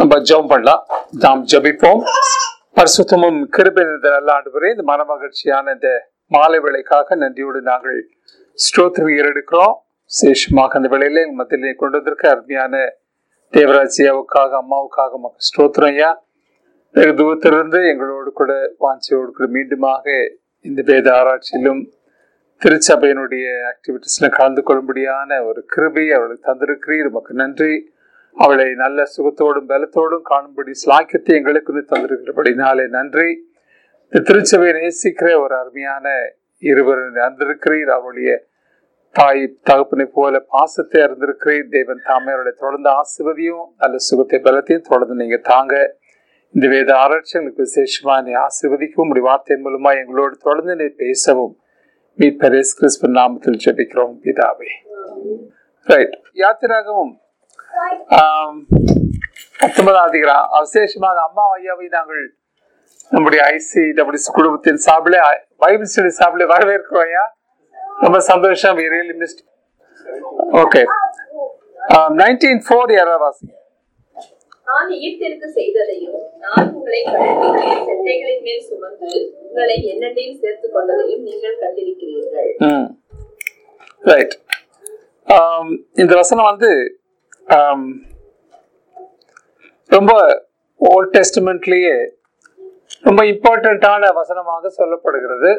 நம்ம ஜெபம் பண்ணலாம் நாம் ஜெபிப்போம் பரிசுத்தமும் கிருபை நிறைந்த நல்ல ஆண்டுவரே இந்த மன மகிழ்ச்சியான இந்த மாலை வேலைக்காக நன்றியோடு நாங்கள் ஸ்தோத்திரம் ஏறெடுக்கிறோம் விசேஷமாக அந்த வேளையில எங்கள் மத்தியிலே கொண்டு வந்திருக்க அருமையான தேவராஜியாவுக்காக அம்மாவுக்காக மக்கள் ஸ்தோத்திரம் ஐயா வெகு தூரத்திலிருந்து எங்களோடு கூட வாஞ்சியோடு கூட மீண்டுமாக இந்த வேத ஆராய்ச்சியிலும் திருச்சபையினுடைய ஆக்டிவிட்டீஸ்ல கலந்து கொள்ளும்படியான ஒரு கிருபை அவளுக்கு தந்திருக்கிறீர் உமக்கு நன்றி அவளை நல்ல சுகத்தோடும் பலத்தோடும் காணும்படி ஸ்லாக்கியத்தை எங்களுக்கு தந்திருக்கிறபடினாலே நன்றி இந்த திருச்சபையை நேசிக்கிற ஒரு அருமையான இருவர் அறிந்திருக்கிறீர் அவருடைய தாய் தகப்பனை போல பாசத்தை அறிந்திருக்கிறீர் தேவன் தாமே அவருடைய தொடர்ந்து ஆசிர்வதியும் நல்ல சுகத்தை பலத்தையும் தொடர்ந்து நீங்க தாங்க இந்த வேத ஆராய்ச்சி எங்களுக்கு விசேஷமா நீ ஆசிர்வதிக்கவும் உடைய வார்த்தையின் மூலமா எங்களோடு தொடர்ந்து நீ பேசவும் மீ பெரேஸ் கிறிஸ்பன் நாமத்தில் ஜெபிக்கிறோம் பிதாவே ரைட் யாத்திராகவும் ஆம், பத்தொன்பதாம் அதிகாரம் விசேஷமாக அம்மா ஐயாவை நாங்கள் நம்முடைய ஐசி டபிள்யூசி குடும்பத்தின் சார்பில் பைபிள் ஸ்டடி சார்பில் வரவேற்கிறோம் ஐயா ரொம்ப சந்தோஷம் really missed okay nineteen four யாராவது வாசிங்க நான் எகிப்திற்கு செய்ததையும் நான் உங்களை கடலில் செட்டைகளின் மேல் சுமந்து உங்களை என்னென்னையும் சேர்த்துக் கொண்டதையும் நீங்கள் கண்டிருக்கிறீர்கள் ம் ரைட் இந்த வசனம் வந்து ஆம், ரொம்ப ஓல்ட் டெஸ்டிமெண்ட்லேயே ரொம்ப இம்பார்ட்டண்ட்டான வசனமாக சொல்லப்படுகிறது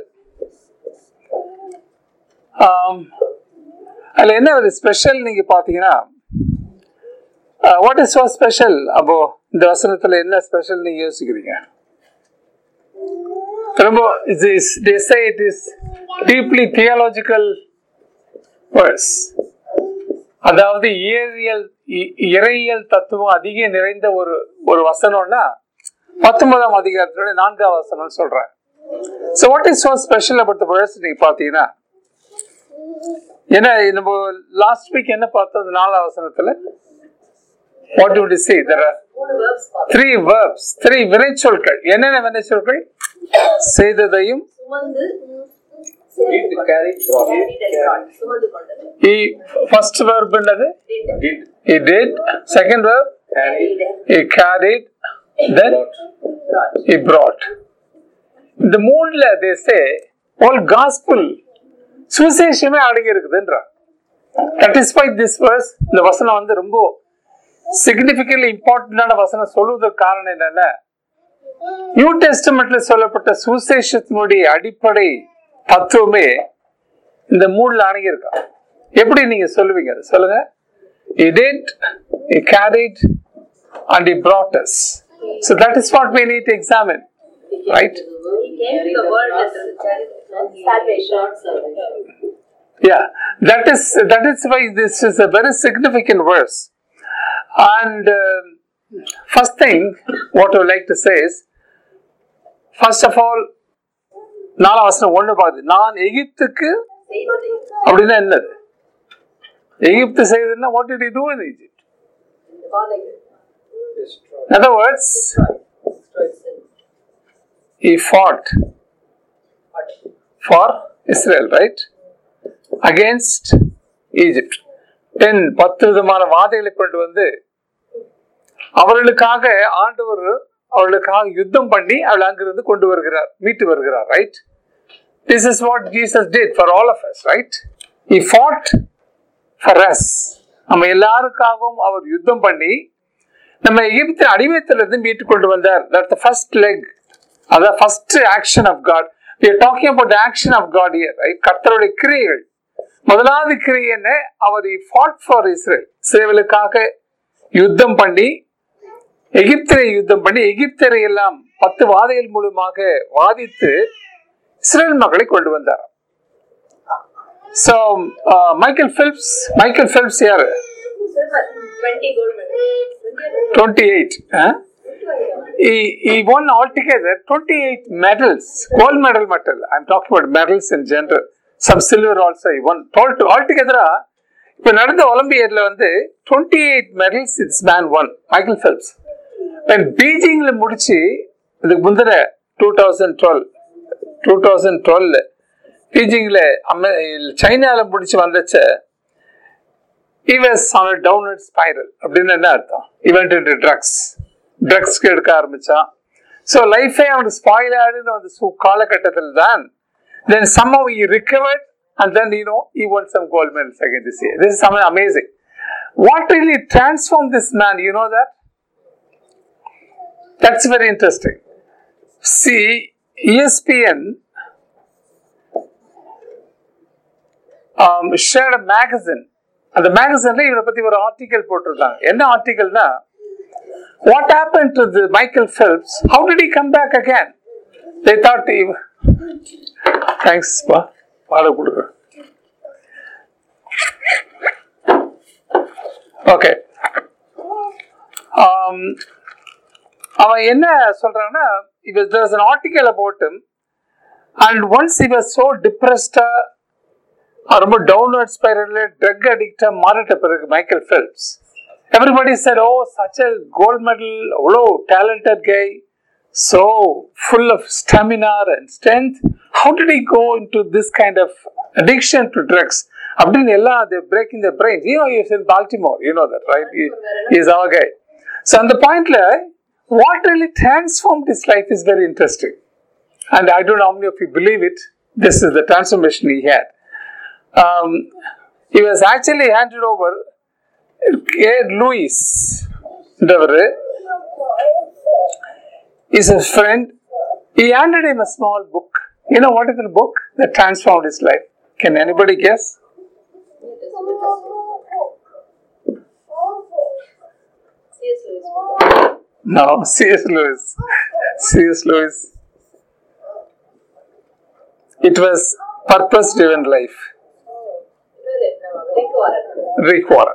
ஆம், அதுல என்ன ஒரு ஸ்பெஷல் நீங்க பாத்தீங்கன்னா வாட் இஸ் so ஸ்பெஷல் அப்போ இந்த வசனத்துல என்ன ஸ்பெஷல் நீங்க யோசிக்கிறீங்க ரொம்ப it is they say it is deeply theological verse அதாவது இயறியல் இ- இறையியல் தத்துவம் அதிக நிறைந்த ஒரு ஒரு வசனம்னா பத்தொன்பதாம் அதிகாரத்தோட நான்காம் வசனம் சொல்றேன் so what is so special about the verse நீங்க பாத்தீங்கன்னா ஏன்னா நம்ம லாஸ்ட் வீக் என்ன பார்த்தோம் அந்த நாலாம் வசனத்துல what to see there are மூணு verbs பார்த்தோம். த்ரீ verbs த்ரீ வினைச்சொற்கள் என்னென்ன வினைச்சொற்கள் செய்ததையும் சுமந்து சேர்த்துக் கொண்டது. Carried and brought. சுமந்து கொண்டது he first verb என்னது Did. he did second verb Carried. he carried then Brought. he brought இந்த மூணுல they say all gospel சுவிசேஷமே அடங்கி இருக்குதுன்ற that is by this verse இந்த வசனம் வந்து ரொம்ப சிக்னிபிகன்ட்லி இம்பார்ட்டன்டான வசனம் சொல்வதற்கு காரணம் என்னன்னா நியூ டெஸ்டமெண்ட்ல சொல்லப்பட்ட சுவிசேஷத்தினுடைய அடிப்படை தத்துவமே இந்த மூணுல அடங்கி இருக்கா எப்படி நீங்க சொல்லுவீங்க அதை சொல்லுங்க he did he carried and he brought us so that is what we need to examine right He came to the world as salvation. yeah that is that is why this is a very significant verse and um, first thing what i would like to say is first of all நாலாம் வசனம் ஒண்ணு பாக்குது நான் எகிப்துக்கு செய்ததை அப்படின்னா என்னது Egypt செய்ததுன்னா what did he do in egypt பாதைகள் in other words he fought for Israel, right? Against Egypt. Ten பத்து விதமான வாதைகளை கொண்டு வந்து அவர்களுக்காக ஆண்டவர் அவர்களுக்காக யுத்தம் பண்ணி அவளை அங்கிருந்து கொண்டு வருகிறார் மீட்டு வருகிறார் right this is what Jesus did for all of us right he fought for us நம்ம எல்லாருக்காகவும் அவர் யுத்தம் பண்ணி நம்ம எகிப்து அடிமையத்திலிருந்து மீட்டு கொண்டு வந்தார் தட் த ஃபர்ஸ்ட் லெக் அதான் first action of God we are talking about the action of god here right கர்த்தருடைய கிரியைகள் முதலாவது கிரியை என்ன அவர் fought for இஸ்ரேல் இஸ்ரேலுக்காக யுத்தம் பண்ணி எகிப்தரை யுத்தம் பண்ணி எகிப்தரை எல்லாம் பத்து வாதைகள் மூலமாக வாதித்து இஸ்ரேல் மக்களை கொண்டு வந்தார் so Michael Phillips Michael Phillips யாரு Silver, 20 gold medal. 28 eight he, he won altogether 28 medals gold medal medal i'm talking about medals in general some silver also he won total altogether இப்ப நடந்த ஒலிம்பியட்ல வந்து 28 eight medals it's man won Michael Phelps பீஜிங்ல முடிச்சு இதுக்கு முந்தின two thousand twelve two thousand twelve பீஜிங்ல சைனால முடிச்சு வந்துச்ச he was on a downward spiral அப்படின்னு என்ன அர்த்தம் he went into drugs ட்ரக்ஸ்க்கு எடுக்க ஆரம்பிச்சான் ஸோ லைஃபே அவனுக்கு ஸ்பாயில் ஆகுதுன்னு அந்த சு- காலகட்டத்தில் தான் then somehow he recovered and then you know he won some gold medal second this year this is some amazing what really transform this man you know that that's very interesting see ESPN um, shared a magazine அந்த மேகசின்ல இவரை பத்தி ஒரு article போட்டிருந்தாங்க என்ன ஆர்டிகல்னா what happen to the Michael Phelps how did he come back again they thought thanks பா பாட கொடுக்குறேன் ஓகே அவன் என்ன சொல்றான்னா it was there was an article about him and once he was so depressed ரொம்ப டவுன்வர்ட் ஸ்பைரல்ல drug அடிக்டா மாறிட்ட பிறகு Michael Phelps everybody said oh such a gold medal அவ்வளோ talented guy so full of stamina and strength how did he go into this kind of addiction to drugs அப்படின்னு எல்லாம் they breaking the brains you know he is in Baltimore you know that right he, he is our guy so அந்த பாயிண்ட்ல what really transformed his life is very interesting and I don't know how many of you believe it this is the transformation he had um, he was actually handed over A. Lewis என்றவர் is a friend. He handed him a small book. You know what is the book that transformed his life? Can anybody guess? C.S. Lewis. No, C.S. Lewis. C.S. Lewis. It was purpose driven life. இவரு நம்ம வரைக்கும் வரணும் Rick Warren.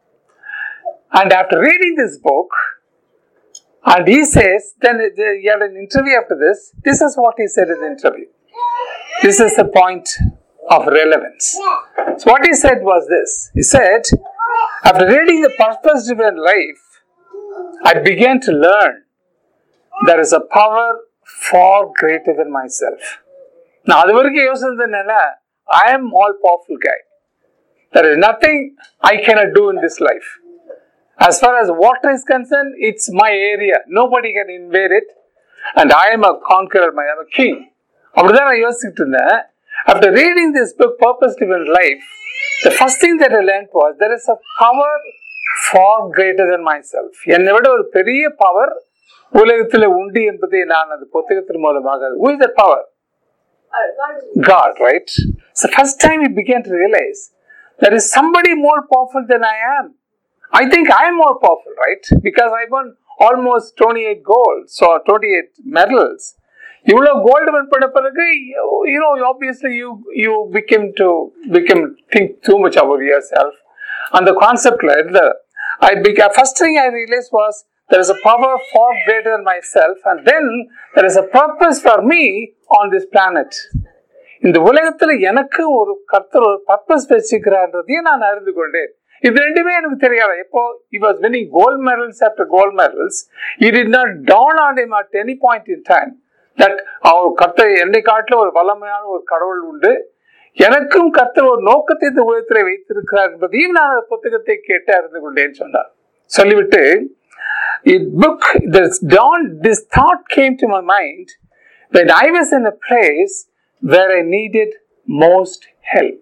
And after reading this book, and he says, then he had an interview after this. This is what he said in the interview. This is the point of relevance. So, what he said was this He said, after reading the purpose driven life, I began to learn there is a power far greater than myself. நான் அது வரைக்கும் யோசிச்சது என்னன்னா I am all powerful guy there is nothing I cannot do in this life. As far as water is concerned, it's my area. Nobody can invade it. And I am a conqueror, I am a king. அப்படிதான் நான் யோசிச்சுட்டு இருந்தேன் after reading this book purpose driven life the first thing that i learned was there is a power far greater than myself என்னை விட ஒரு பெரிய power உலகத்தில் உண்டு என்பதை நான் அந்த புத்தகத்தின் மூலமாக who is that power Uh, God is God, right? It's the first time we began to realize there is somebody more powerful than I am. I think I am more powerful, right? Because I won almost 28 golds or 28 medals. இவ்வளோ gold win பண்ண பிறகு you know obviously you you become to become think too much about yourself அந்த கான்செப்ட்ல இருந்த I big first thing I realize was there is a power far greater than myself and then there is a purpose for me on this planet இந்த உலகத்துல எனக்கு ஒரு கர்த்தர் ஒரு purpose வச்சுக்கிறான்றதையும் நான் அறிந்து கொண்டேன் இது ரெண்டுமே எனக்கு தெரியாது எப்போ he was winning gold medals after gold medals he did not dawn on him at any point in time that அவர் கர்த்தர் என்னை காட்டில ஒரு வல்லமையான ஒரு கடவுள் உண்டு எனக்கும் கர்த்தர் ஒரு நோக்கத்தை இந்த உலகத்தில் வைத்திருக்கிறார் என்பதையும் நான் அந்த புத்தகத்தை கேட்டு அறிந்து கொண்டேன்னு சொன்னார் சொல்லிவிட்டு it book this dawn this thought came to my mind when I was in a place where I needed most help.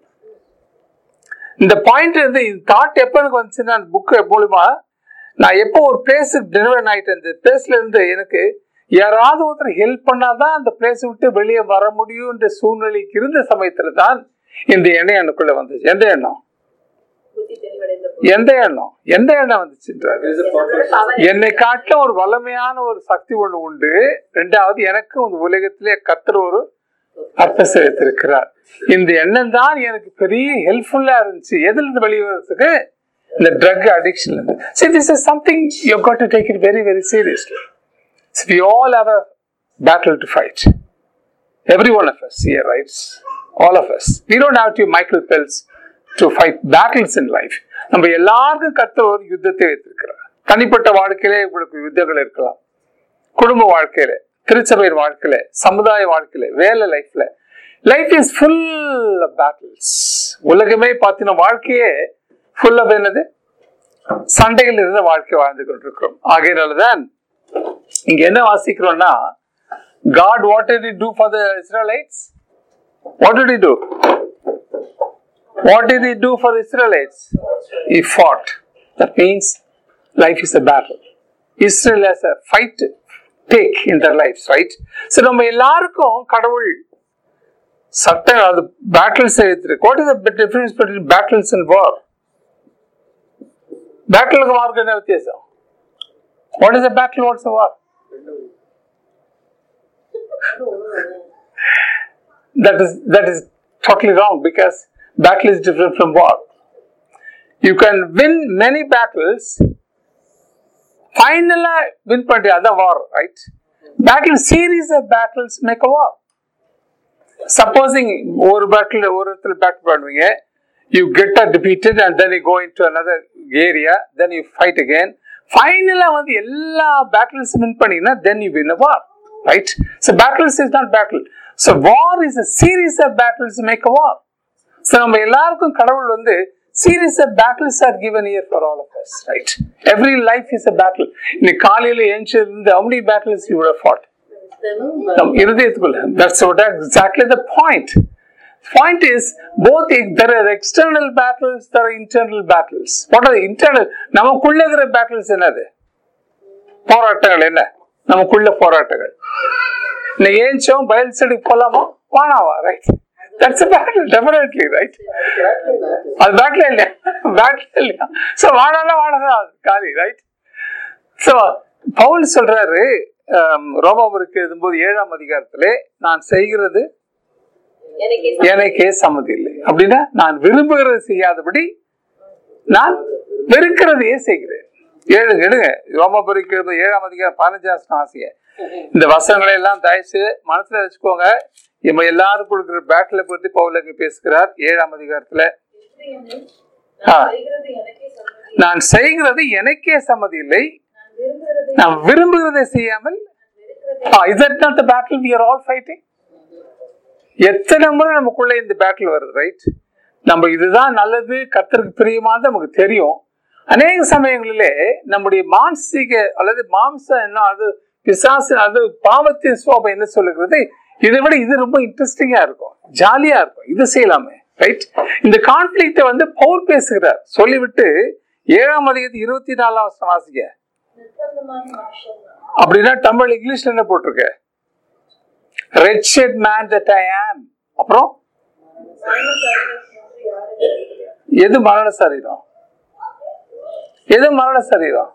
இந்த பாயிண்ட் வந்து இந்த தாட் எப்போ எனக்கு வந்துச்சுன்னா அந்த புக்கு மூலமா நான் எப்போ ஒரு பிளேஸுக்கு டெலிவர் ஆயிட்டேன் அந்த பிளேஸ்ல இருந்து எனக்கு யாராவது ஒருத்தர் ஹெல்ப் பண்ணாதான் அந்த பிளேஸ் விட்டு வெளியே வர முடியும்ன்ற சூழ்நிலைக்கு இருந்த சமயத்துல தான் இந்த எண்ணம் எனக்குள்ள வந்துச்சு எந்த எண்ணம் புத்தி தெளிவடைந்த எந்த எண்ணம் எந்த எண்ணம் வந்துச்சுன்றாரு நம்மளோட power என்னை காட்டில ஒரு வல்லமையான ஒரு சக்தி ஒண்ணு உண்டு ரெண்டாவது எனக்கு இந்த உலகத்திலே கத்துற ஒரு பர்பஸ் வைத்திருக்கிறார் இந்த எண்ணம் தான் எனக்கு பெரிய ஹெல்ப்ஃபுல்லா இருந்துச்சு எதுல இருந்து வெளியே வர்றதுக்கு இந்த ட்ரக் அடிக்ஷன்ல இருந்து சரி this is something you got to take it very very seriously we all have a battle to fight every one of us here, right? All of us. We don't have to Michael Phelps to fight battles in life. நம்ம எல்லாருக்கும் கத்த ஒரு யுத்தத்தை வைத்திருக்கிறார் தனிப்பட்ட வாழ்க்கையிலே உங்களுக்கு யுத்தங்கள் இருக்கலாம் குடும்ப வாழ்க்கையில திருச்சபையின் வாழ்க்கையில சமுதாய வாழ்க்கையில வேலை லைஃப்ல லைஃப் இஸ் ஃபுல் பேட்டில்ஸ் உலகமே பார்த்தீங்கன்னா வாழ்க்கையே ஃபுல் ஆஃப் என்னது சண்டைகள் இருந்த வாழ்க்கை வாழ்ந்து கொண்டிருக்கிறோம் ஆகையினாலதான் இங்க என்ன வாசிக்கிறோம்னா God what did he do for the Israelites? What did he do? What did he do for Israelites? He fought. That means life is a battle. Israel has a fight to take in their lives, right? So நம்ம எல்லாருக்கும் கடவுள் சட்டம் அது battles எடுத்துருக்கு what is the difference between battles and war பேட்டிலுக்கு வார்க்கு என்ன வித்தியாசம் what is a battle what's a war that is that is totally wrong because battle is different from war you can win many battles finally win பண்ணி அதான் war right battle series of battles make a war supposing ஒரு battle ஒரு இடத்துல battle பண்ணுவீங்க you get a defeated and then you go into another area then you fight again ஃபைனலா வந்து எல்லா battles win பண்ணீங்கன்னா then you win a war right so battles is not battle so war is a series of battles to make a war so நம்ம எல்லாருக்கும் கடவுள் வந்து series of battles are given here for all of us right every life is a battle இன்னைக்கு காலையில எழுந்திருந்து how many battles you would have fought நம் இருதயத்துக்குள்ள that's what exactly the point point is both there are external battles there are internal battles what are the internal நமக்குள்ள இருக்கிற battles என்னது போராட்டங்கள் என்ன நமக்குள்ள போராட்டங்கள் இன்னைக்கு ஏஞ்சோம் பயில் செடிக்கு போலாமா வானாவா right that's a battle definitely right அது பேட்டில் இல்லையா பேட்டில் இல்லையா ஸோ வானாலாம் வானதான் அது காலி ரைட் ஸோ பவுல் சொல்றாரு ஆம், ரோமாபுருக்கு எழுதும்போது ஏழாம் அதிகாரத்திலே நான் செய்கிறது எனக்கே எனக்கே சம்மதி இல்லை அப்படின்னா நான் விரும்புகிறது செய்யாதபடி நான் வெறுக்கிறதையே செய்கிறேன் ஏழு எடுங்க ரோமபுரிக்கு எழுதும் ஏழாம் அதிகாரம் பதினஞ்சாம் ஆசைய இந்த வசனங்களை எல்லாம் தயச்சு மனசுல வச்சுக்கோங்க நம்ம எல்லாரும் கொடுக்குற பேட்டில பற்றி பவுலங்க பேசுகிறார் ஏழாம் அதிகாரத்துல ஆ. நான் செய்கிறது எனக்கே சம்மதி இல்லை நான் விரும்புகிறதை செய்யாமல் is that not the battle we are all fighting எத்தனை முறை நமக்குள்ள இந்த பேட்டில் வருது ரைட் நம்ம இதுதான் நல்லது கர்த்தருக்கு பிரியமானது நமக்கு தெரியும் அநேக சமயங்களிலே நம்முடைய மானசீக அல்லது மாம்சம் என்ன அது பிசாசு அது பாவத்தின் சுவாபம் என்ன சொல்லுகிறது இதை விட இது ரொம்ப இன்ட்ரெஸ்டிங்கா இருக்கும் ஜாலியா இருக்கும் இது செய்யலாமே ரைட் இந்த கான்ஃபிளிக்ட வந்து பவுல் பேசுகிறார் சொல்லிவிட்டு ஏழாம் அதிகத்து இருபத்தி நாலாம் வருஷம் வாசிக்க அப்படின்னா தமிழ் இங்கிலீஷ்ல என்ன போட்டிருக்க ரெட்ஷெட் மேன் தட் ஐ ஆம் அப்புறம் எது மரண சரீரம் எது மரண சரீரம்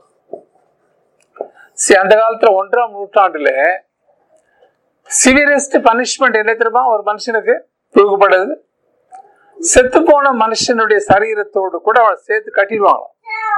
See, அந்த காலத்துல ஒன்றாம் நூற்றாண்டுல சிவியரஸ்ட் பனிஷ்மெண்ட் என்ன தெரியுமா ஒரு மனுஷனுக்கு கொடுக்கப்படுது செத்து போன மனுஷனுடைய சரீரத்தோடு கூட அவனை சேர்த்து கட்டிடுவாங்களாம்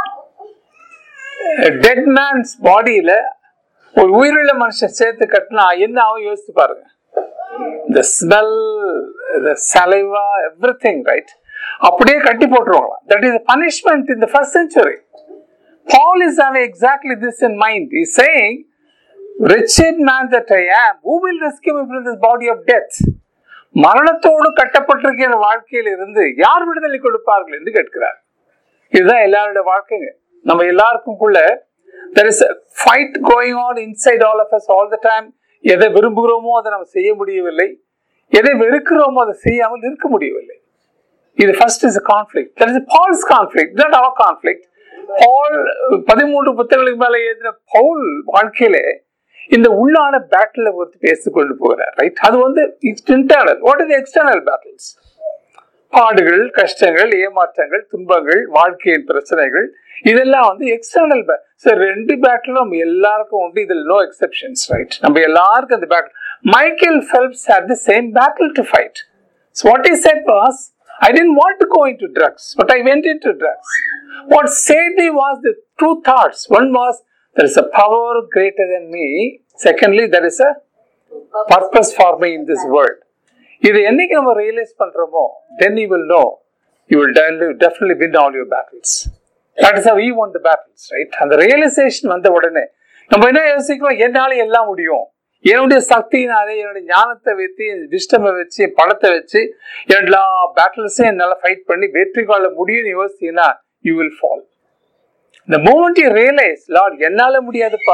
டெட் மேன்ஸ் பாடியில ஒரு உயிருள்ள மனுஷன் சேர்த்து கட்டினா என்ன ஆகும் யோசித்து பாருங்க the smell the saliva everything right அப்படியே கட்டி போட்டுருவாங்களாம் that is a punishment in the first century Paul is having exactly this in mind he's saying wretched man that I am who will rescue me from this body of death மரணத்தோடு கட்டப்பட்டிருக்கிற வாழ்க்கையில் இருந்து யார் விடுதலை கொடுப்பார்கள் என்று கேட்கிறார் இதுதான் எல்லாரோட வாழ்க்கைங்க நம்ம எல்லாருக்கும்குள்ள there is fight going on inside all of us all the time எதை விரும்புகிறோமோ அதை நம்ம செய்ய முடியவில்லை எதை வெறுக்கிறோமோ அதை செய்யாமல் இருக்க முடியவில்லை இது first is conflict that is Paul's conflict not our conflict Paul பதிமூன்று புத்தகங்களுக்கு மேல எழுதின பவுல் வாழ்க்கையிலே இந்த உள்ளான பேட்டில குறித்து பேசிக்கொண்டு போகிறார் ரைட் அது வந்து internal what is external battles பாடுகள் கஷ்டங்கள் ஏமாற்றங்கள் துன்பங்கள் வாழ்க்கையின் பிரச்சனைகள் இதெல்லாம் வந்து எக்ஸ்டர்னல் சார் ரெண்டு பேட்டிலும் நம்ம எல்லாருக்கும் உண்டு இதில் நோ எக்ஸெப்ஷன்ஸ் ரைட் நம்ம எல்லாருக்கும் அந்த battle Michael Phelps had the same battle to fight so what he said was I didn't want to go into drugs but I went into drugs what saved me was the two thoughts one was there is a power greater than me secondly there is a purpose for me in this world இது என்னைக்கு நம்ம realise பண்றோமோ then you will know you will definitely definitely win all your battles that is how we won the battles right அந்த realisation வந்த உடனே நம்ம என்ன யோசிக்கிறோம் என்னால எல்லாம் முடியும் என்னுடைய சக்தியினாலே என்னுடைய ஞானத்தை வச்சு என் விஷ்டமை வச்சு என் பணத்தை வச்சு எல்லா பேட்டில்ஸையும் என்னால் ஃபைட் பண்ணி வெற்றி கொள்ள முடியும்னு யோசிச்சீங்கன்னா யூ வில் ஃபால் இந்த மூமெண்ட் யூ ரியலைஸ் லார்ட் என்னால முடியாதுப்பா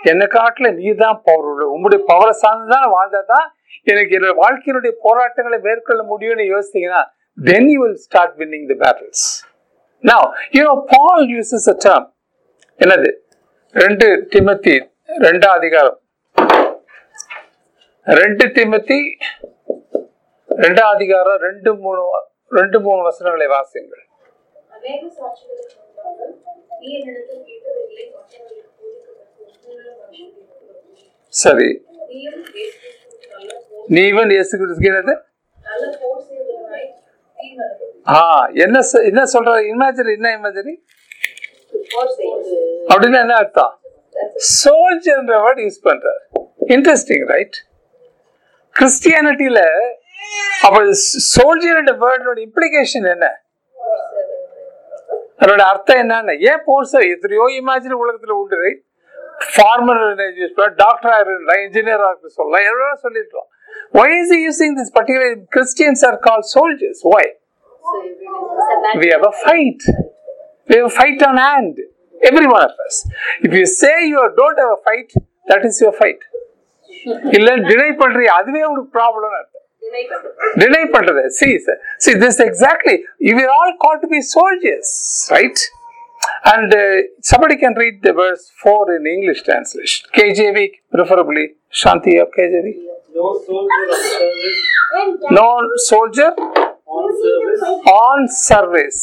என்னை காட்டுல நீ தான் பவர் உங்களுடைய பவரை சார்ந்து தான் வாழ்ந்தா தான் எனக்கு என்னோட வாழ்க்கையினுடைய போராட்டங்களை மேற்கொள்ள முடியும்னு யோசித்தீங்கன்னா then you will start winning the battles now you know paul uses a term என்னது ரெண்டு திமத்தி ரெண்டாம் அதிகாரம் ரெண்டு திமத்தி ரெண்டாம் அதிகாரம் ரெண்டு மூணு ரெண்டு மூணு வசனங்களை வாசியுங்கள் அநேக சாட்சிகளுக்கு முன்பாக நீ என்னிடத்தில் கேட்டவைகளை மற்றவர்களுக்கு போதிப்பதற்கு உண்மையுள்ள மனுஷன் சரி நீயும் இயேசுவுக்கு நல்ல போர் நீ இவன் இயேசு கிறிஸ்துக்கு என்னது நல்ல போர் செய்வதனாய் தீர்மானம் ஆ என்ன சொ- என்ன சொல்ற இமேஜரி என்ன இமேஜரி போர் செய்வது அப்படின்னா என்ன அர்த்தம் சோல்ஜர்ன்ற வேர்ட் யூஸ் பண்றார் இன்ட்ரெஸ்டிங் ரைட் கிறிஸ்டியானிட்டியில அப்ப சோல்ஜர் வேர்டோட இம்ப்ளிகேஷன் என்ன அதோட அர்த்தம் என்னன்னு ஏன் போர் சார் எத்தனையோ இமேஜின் உலகத்துல உண்டு ரைட் ஃபார்மர் டாக்டரா இருந்தா இன்ஜினியரா இருக்கு சொல்லலாம் எவ்வளோ சொல்லிருக்கலாம் why is he using this particular christians are called soldiers why we have a fight we have a fight on hand every one of us if you say you don't have a fight that is your fight இல்ல டினை பண்றீங்க அதுவே உங்களுக்கு problem அர்த்தம் deny பண்றது see sir. see this exactly you are all called to be soldiers right and uh, somebody can read the verse 4 in english translation kjv preferably shanti of kjv No soldier of service no soldier on service on service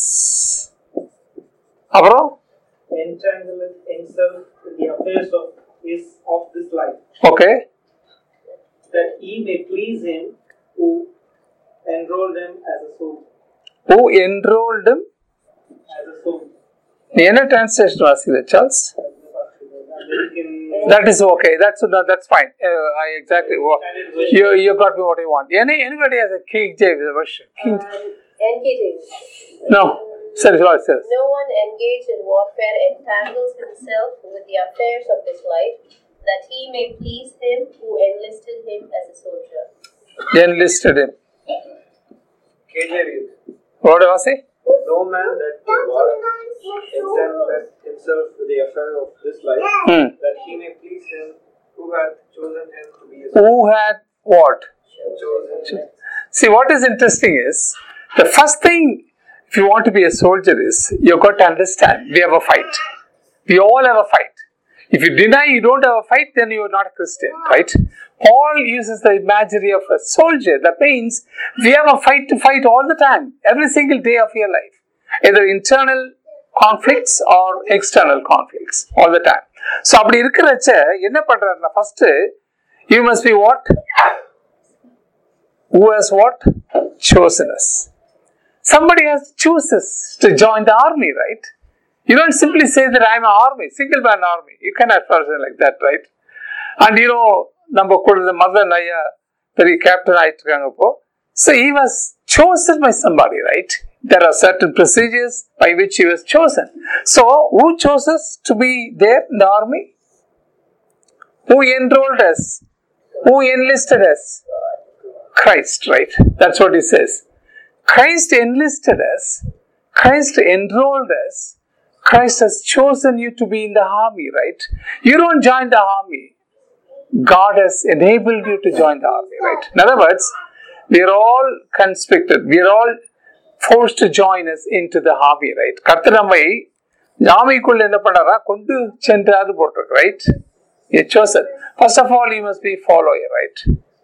அப்புறம் entangleth himself in the affairs of his of this life, okay that he may please him who enrolled him as a soldier. who enrolled him As a soldier. நீ என்ன translation வாசிக்கிற Charles American that is okay that's no, that's fine uh, i exactly what you you got me what you want any anybody has a king james version king Engaging. no sorry sorry sorry No one engaged in warfare entangles himself with the affairs of this life, that he may please him who enlisted him as a soldier. enlisted him KJV. what was it No man that warreth entangleth himself with the affair of this life, Hmm. that he may please him who hath chosen him to be a who had what chosen. see what is interesting is the first thing if you want to be a soldier is you've got to understand we have a fight we all have a fight if you deny you don't have a fight then you are not a christian right paul uses the imagery of a soldier that means we have a fight to fight all the time every single day of your life either internal conflicts or external conflicts all the time so அப்படி இருக்கிறச்ச என்ன பண்றாருன்னா first you must be what who has what chosen us somebody has chooses to join the army right you don't simply say that i'm an army single man army you cannot person like that right and you know நம்ம கூட மதன் ஐயா பெரிய captain ஆயிட்டு இருக்காங்க இப்போ so he was chosen by somebody right there are certain procedures by which he was chosen so who chose us to be there in the army who enrolled us who enlisted us Christ, right? That's what he says. Christ enlisted us, Christ enrolled us, Christ has chosen you to be in the army, right? You don't join the army. God has enabled you to join the army, right? In other words, we are all conscripted, we are all forced to join us into the army, right? கர்த்தர் நம்மை ஆமைக்குள்ள என்ன பண்ணாரா கொண்டு சென்றாரு போட்டிருக்கு right chosen. First of all, you must be follower, right?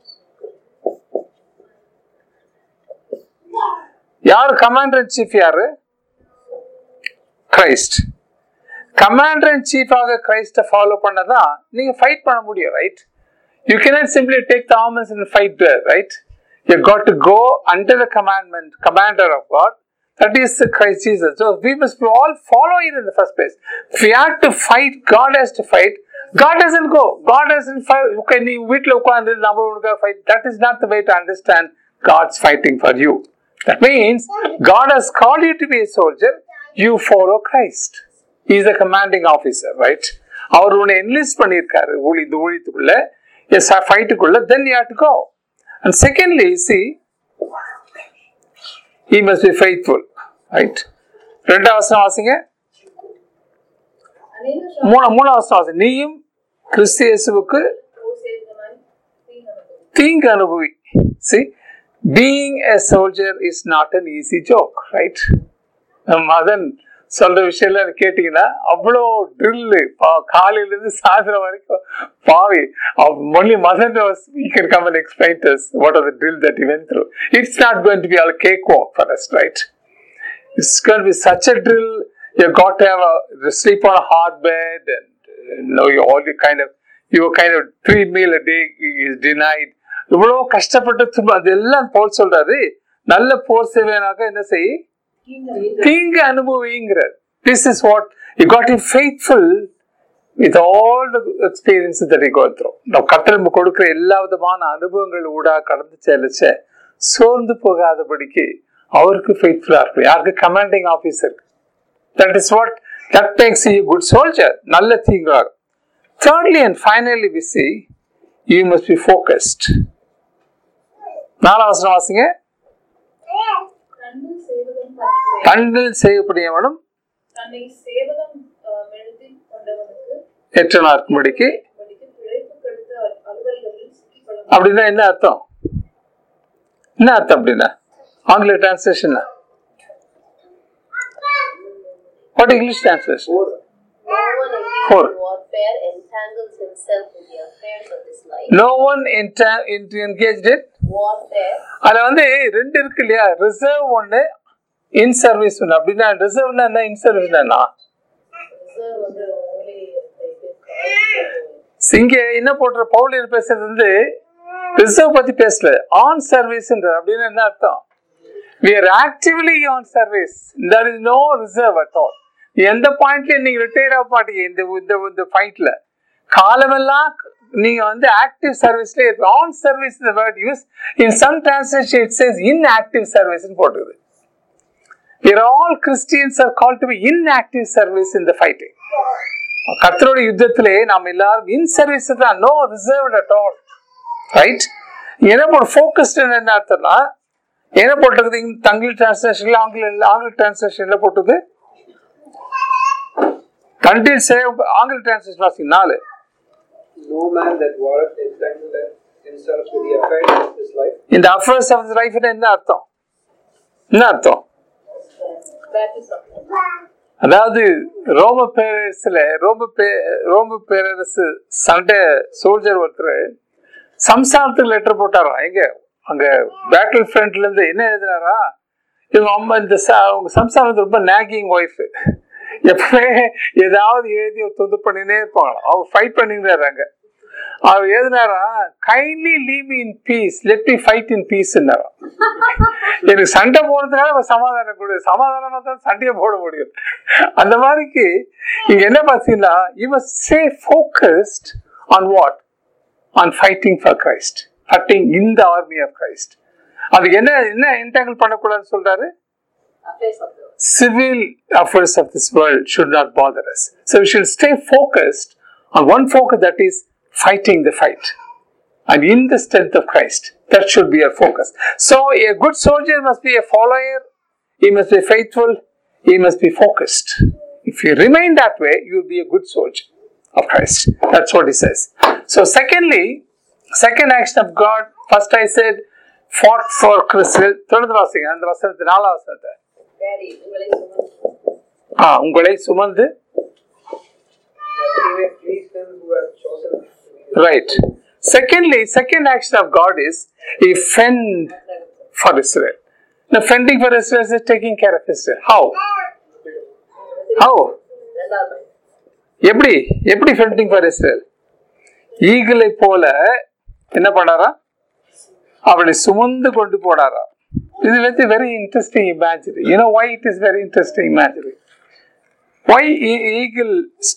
யார் commander in chief யாரு Christ commander in சீஃபாக கிரைஸ்ட ஃபாலோ பண்ணதான் நீங்க ஃபைட் பண்ண முடியும் right you cannot simply take the arms and fight right you got to go under the commandment commander of God that is Christ Jesus so we must all follow it in the first place we have to fight God has to fight God doesn't go. God doesn't fight. Okay, நீ வீட்டில் உட்காந்து நம்ம உனக்காக fight. That is not the way to understand God's fighting for you. That means God has called you to be a soldier. You follow Christ. He is the commanding officer, right? அவர் உன்னை enlist பண்ணியிருக்காரு ஊழி இந்த ஊழியத்துக்குள்ள எஸ் ஃபைட்டுக்குள்ள then you have to go and secondly சி he must be faithful right ரெண்டாவது வசனம் வாசிங்க அநேக மூணு மூணாவது வசனம் வாசிங்க நீயும் கிறிஸ்து இயேசுவுக்கு போர் செய்தவன் தீங்கு அனுபவிக்கும். தீங்கு அனுபவி see being a soldier is not an easy joke right Madan சொல்ற விஷயம் கேட்டீங்கன்னா அவ்வளோ ட்ரில்லு காலையில இருந்து சாயந்தரம் வரைக்கும் பாவி ஒன்லி மதன் you can come and explain to us what are the drill that he went through it's not going to be all cakewalk for us right it's going to be such a drill you got to have a sleep on a hard bed and uh, you know you all you kind of your kind of three meal a day is denied இவ்வளோ கஷ்டப்பட்டு திரும்ப அதெல்லாம் போல் சொல்றாரு நல்ல போர் சேவையனாக என்ன செய் தீங்கு அனுபவிக்கும். தீங்கு அனுபவிங்கிறார் this is what you got இ faithful with all the experience that you go through நம்ம கத்திரம் கொடுக்குற எல்லா விதமான அனுபவங்கள் ஊடாக கடந்து செல்லச்ச சோர்ந்து போகாதபடிக்கு அவருக்கு ஃபெய்த்ஃபுல்லா இருக்கும் யாருக்கு commanding officer that is what that makes you good soldier நல்ல தீங்காகும் thirdly and finally we see you must be focused நாலாம் வசனம் வாசிங்க கண்ணில் சேவகம் பண்ணுகிறேன். கண்ணில் செய்யப்படியவனும் தன்னை சேவகம் அஹ், மெழுதி கொண்டவனுக்கு எட்டனா இருக்கும்படிக்கு படிக்கு பிழைப்பு கெடுத்த அல்- அலுவல்களில் சிக்கிக்கொள்ள அப்படின்னா என்ன அர்த்தம் என்ன அர்த்தம் அப்படின்னா ஆங்கில translation what English translation No one engaged Four. in warfare entangles himself in the affairs of this life. No one engage it Warfare அதுல வந்து ரெண்டு இருக்கு இல்லையா ரிசர்வ் ஒன்னு இன் சர்வீஸ் ஒன்று அப்படின்னா ரிசர்வ்னா என்ன இன் சர்வீஸ்னா reserve வந்து only like this. இங்க என்ன போடுற பவுலியர் பேசுறது வந்து ரிசர்வ் பத்தி பேசல ஆன் சர்வீஸ்ன்ற அப்படின்னு என்ன அர்த்தம் we are actively on service there is no reserve at all எந்த பாயிண்ட்லயும் நீங்க ரிட்டையர் ஆக மாட்டீங்க இந்த இந்த இந்த ஃபைட்ல காலமெல்லாம் நீங்க வந்து ஆக்டிவ் சர்வீஸ்ல இருக்கு ஆன் சர்வீஸ் இந்த word use in some translation it says in active service போட்டுக்குது we are all Christians are called to be in active service in the fighting கர்த்தருடைய யுத்தத்திலே நாம் எல்லாரும் இன் சர்வீஸ் தான் no reserved at all right என்ன போட்டு focused என்ன அர்த்தம்னா என்ன போட்டிருக்குது இங்க தமிழ் டிரான்ஸ்லேஷன்ல ஆங்கில ஆங்கில டிரான்ஸ்லேஷன்ல போட்டது கண்டில் சேவ் ஆங்கில டிரான்ஸ்லேஷன் வாசிங்க நாலு No man that warreth entangled himself with the affairs of this life, இந்த அஃபேர்ஸ் ஆஃப் லைஃப் என்ன அர்த்தம் என்ன அர்த்தம் battle supply. அதாவது ரோம பேரரசுல ரோம பே ரோம பேரரசு சண்டை சோல்ஜர் ஒருத்தர் சம்சாரத்துக்கு லெட்டர் போட்டாராம் எங்க அங்க பேட்டில் ஃப்ரண்ட்ல இருந்து என்ன எழுதினாரா இவங்க அம்மா இந்த ச- அவங்க சம்சாரத்து ரொம்ப நேகிங் ஒய்ஃப் எப்பவுமே ஏதாவது எழுதி தொந்து பண்ணினே இருப்பாங்களாம் அவங்க ஃபைட் பண்ணிக்கிறாரு அங்க அவர் எழுதினாரா kindly leave in peace let me fight in peace எனக்கு சண்டை போடுறதுனால ஒரு சமாதானம் கொடு சமாதானமா தான் சண்டையை போட முடியும் அந்த மாதிரிக்கு இங்க என்ன பார்த்தீங்கன்னா you must stay focused on what on fighting for Christ fighting in the army of Christ அதுக்கு என்ன என்ன இன்டாங்கிள் பண்ணக்கூடாதுன்னு சொல்றாரு Affairs of the civil affairs of this world should not bother us. So we should stay focused on one focus that is fighting the fight and in the strength of Christ. That should be our focus. So a good soldier must be a follower, he must be faithful, he must be focused. If you remain that way, you will be a good soldier of Christ. That's what he says. So, secondly, second action of God, first I said, fought for Christ. தொடர்ந்து வாசிங்க அந்த வசனத்தை நாலாம் வசனத்தை Daddy, உங்களை சுமந்து ஆ, உங்களை சுமந்து that he may please them who have chosen him to be right secondly second action of God is he fend for Israel. Now, fending for Israel is taking care of Israel. How? How? இரண்டாவது படி. எப்படி எப்படி ஃபெண்டிங் for Israel ஈகிளை போல என்ன பண்ணாரா அவளை சுமந்து கொண்டு போனாரா இது வந்து very interesting imaginary you know why it is very interesting imaginary why eagle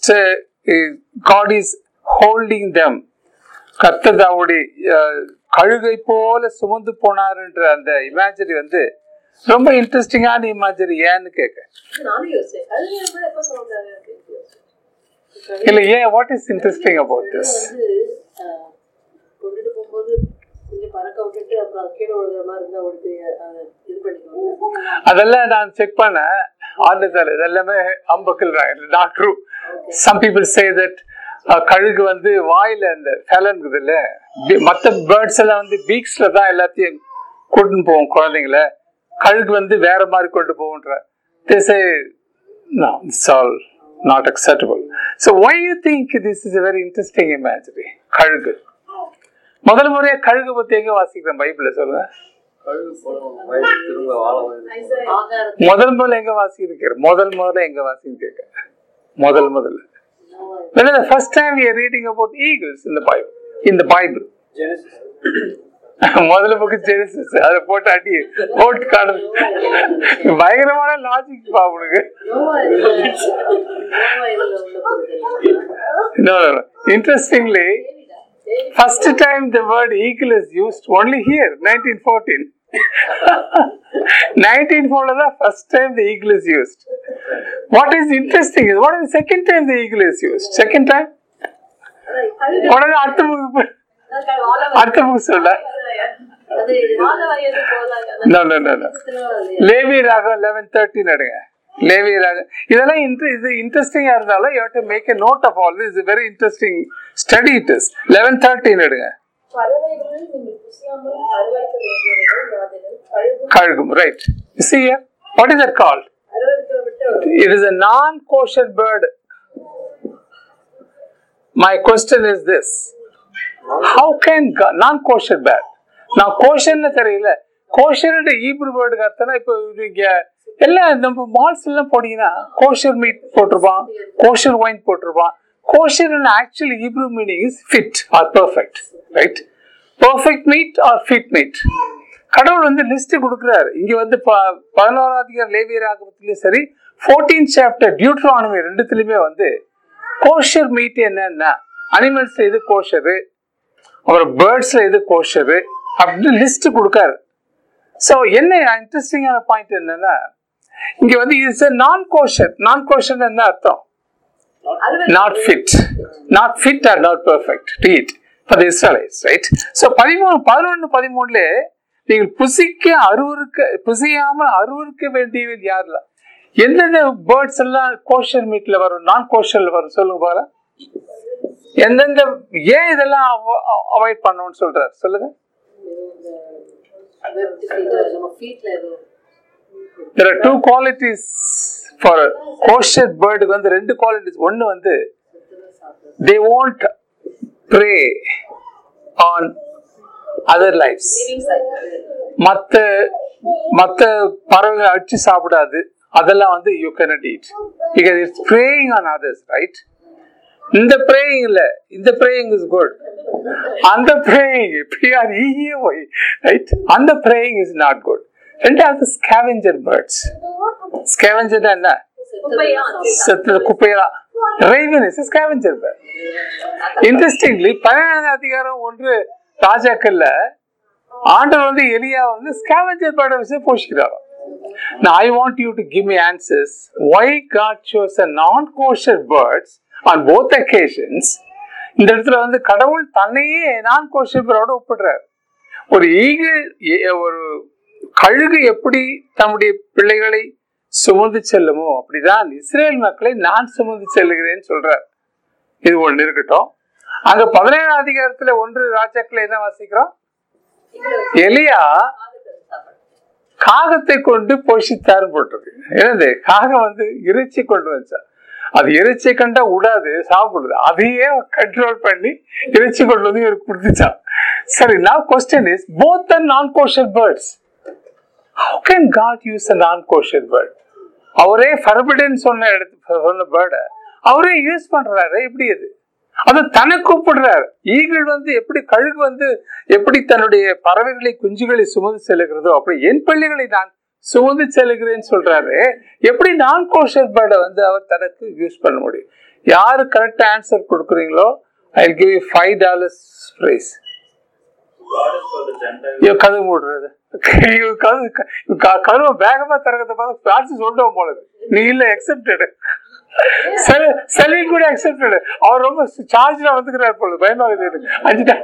God is holding them கர்த்தர் அவருடைய அஹ், கழுகை போல சுமந்து போனாருன்ற அந்த இமேஜரி வந்து ரொம்ப இன்ட்ரெஸ்டிங்கான இமேஜரி ஏன்னு கேட்க இது நானும் யோசிச்சேன் கழுகு கூட எப்ப சொல்றாரு அப்படின்னு யோசிச்சேன். இல்ல ஏன் what is interesting about this வந்து அஹ், கொண்டுட்டு போகும்போது கொஞ்சம் பறக்க விட்டுட்டு அப்புறம் அது கீழே விழுகிற மாதிரி இருந்தா ஓடி அதை இது பண்ணிக்கோங்க அதெல்லாம் நான் செக் பண்ணேன் ஆண்டுதல் இதெல்லாமே அம்பக்கில் not true some people say that uh, கழுகு வந்து வாயில அந்த ஃபெலன்குது இல்ல மற்ற பேர்ட்ஸ் எல்லாம் வந்து பீக்ஸ்ல தான் எல்லாத்தையும் கொண்டு போவோம் குழந்தைங்கள கழுகு வந்து வேற மாதிரி கொண்டு போகுன்ற this no it's all not acceptable so why you think this is a very interesting imagery கழுகு முதல் முறையா கழுகு பத்தி எங்க வாசிக்கிறேன் பைபிள்ல சொல்லுங்க கழுகு போனோம் வயசு திரும்ப வாழ வயது ஆகாரத்தை முதல் முதல்ல எங்க வாசிக்கிற முதல் முதல்ல எங்க வாசிக்க முதல் முதல்ல when is the first time we are reading about eagles in the bible in the bible Genesis. முதல்ல புக்கு ஜெனிசிஸ் அதை போட்டு அடி போட்டு காடு பயங்கரமான லாஜிக் பா உனக்கு நோவா இதுல நோவா இதுல உள்ள பகுதியில் no, no, no. interestingly first time the word eagle is used only here 1914 1914 தான் first time the eagle is used what is interesting is what is the second time the eagle is used second time உடனே அடுத்த book அடுத்த book சொல்ல அது வாழ வயது போல no no no no Levi ராகம் லெவன் தேர்ட்டின் எடுங்க லேவி ராகம் இதெல்லாம் inter- இது இன்ட்ரெஸ்டிங்கா இருந்தாலும் you to make a note of all this very interesting study it is eleven thirteen எடுங்க பறவைகளில் நீங்கள் புசியாமல் அருவருக்க வேண்டியவைகள் யாதெனில் கழுகும் கழுகும் right see here what is that called அருவருக்க விட்டு it is a non kosher bird my question is this how can non kosher bird நான் கோஷர்னு தெரியல கோஷர்ன்ற ஈப்ரு வேர்டுக்கு அர்த்தம்னா இப்போ இங்க எல்லாம் நம்ம மால்ஸ் எல்லாம் போனீங்கன்னா கோஷர் மீட் போட்டிருப்பான் கோஷர் ஒயின் போட்டிருப்பான் kosher actually Hebrew meaning is fit or perfect right perfect meat or fit meat கடவுள் வந்து லிஸ்ட் கொடுக்குறாரு இங்க வந்து ப- பதினோராம் அதிகாரம் லேவியர் ஆகமத்திலயும் சரி ஃபோர்டீன் சாப்டர் டியூட்ரானமி ரெண்டுத்துலயுமே வந்து கோஷர் மீட் என்னன்னா அனிமல்ஸ்ல எது கோஷரு அப்புறம் பேர்ட்ஸ்ல எது கோஷரு அப்படின்னு லிஸ்ட் கொடுக்காரு ஸோ என்ன இன்ட்ரெஸ்டிங்கான பாயிண்ட் என்னன்னா இங்க வந்து இட்ஸ் நான் கோஷர் நான் கோஷர் என்ன அர்த்தம் not fit not fit or not perfect to eat for the Israelites right so பதிமூணு பதினொன்று பதிமூணுல நீங்கள் புசிக்க அருவருக்க புசியாமல் அருவருக்க வேண்டியவர்கள் யாருல எந்தெந்த பேர்ட்ஸ் எல்லாம் கோஷர் மீட்ல வரும் நான் கோஷர்ல வரும் சொல்லுங்க பாரு எந்தெந்த ஏன் இதெல்லாம் அவாய்ட் பண்ணணும்னு சொல்றாரு சொல்லுங்க நம்ம ஃபீட்ல ஏதோ there are two qualities for a kosher bird வந்து ரெண்டு qualities ஒன்னு வந்து they won't prey on other lives மத்த மத்த பறவைகளை அடிச்சு சாப்பிடாது அதெல்லாம் வந்து you cannot eat because it's preying on others right இந்த praying இல்ல இந்த praying is good அந்த praying P-R-E-E-Y right அந்த praying is not good ரெண்டாவது scavenger birds scavenger என்ன குப்பையா செத்து குப்பையா raven is scavenger bird interestingly பதினேழாம் அதிகாரம் ஒன்று ராஜாக்கள்ல ஆண்டவர் வந்து எலியா வந்து ஸ்கேவெஞ்சர் பேர்டை வச்சு போஷிக்கிறார் Now I want you to give me answers. Why God chose a non-kosher birds on both occasions? இந்த இடத்துல வந்து கடவுள் தன்னையே நான் கோஷர் பேரோட ஒப்பிடுறார் ஒரு ஈகிள் எ- ஒரு கழுகு எப்படி தம்முடைய பிள்ளைகளை சுமந்து செல்லுமோ அப்படிதான் இஸ்ரேல் மக்களை நான் சுமந்து செல்லுகிறேன்னு சொல்றார் இது ஒண்ணு இருக்கட்டும் அங்க பதினேழாம் அதிகாரத்துல ஒன்று ராஜாக்களை என்ன வாசிக்கிறோம் எலியா காகத்தை கொண்டு போஷித்தாரு போட்டிருக்கு என்னது காகம் வந்து இறைச்சி கொண்டு வச்சா அது இறைச்சி கண்டா விடாது சாப்பிடுது அதையே கண்ட்ரோல் பண்ணி இறைச்சி கொண்டு வந்து இவருக்கு கொடுத்துச்சான் சரி நான் question is both and non kosher birds how can God use a non kosher bird அவரே ஃபர்பிடன் சொன்ன இடத்து சொன்ன பேர்டை அவரே யூஸ் பண்றாரு எப்படி அது அது தன்னை கூப்பிடுறாரு ஈகிள் வந்து எப்படி கழுகு வந்து எப்படி தன்னுடைய பறவைகளை குஞ்சுகளை சுமந்து செல்லுகிறதோ அப்படி என் பிள்ளைகளை நான் சுமந்து செல்லுகிறேன்னு சொல்றாரு எப்படி நான் கோஷர் பேர்டை வந்து அவர் தனக்கு யூஸ் பண்ண முடியும் யாரு கரெக்ட் ஆன்சர் கொடுக்குறீங்களோ I give you five dollars prize God is for the Gentiles. ஐயோ கதவு மூடுறது ஐயோ கதவு க- கதவை வேகமா திறக்கிறத பார்த்து பிரான்சி சொல்லிட்டோம் போல இருக்கு. நீ இல்ல எக்ஸப்டடு செலின் கூட எக்ஸப்டடு அவர் ரொம்ப சார்ஜ்ல வந்துக்கிறார் போல பயமாகுது எனக்கு அஞ்சு டா-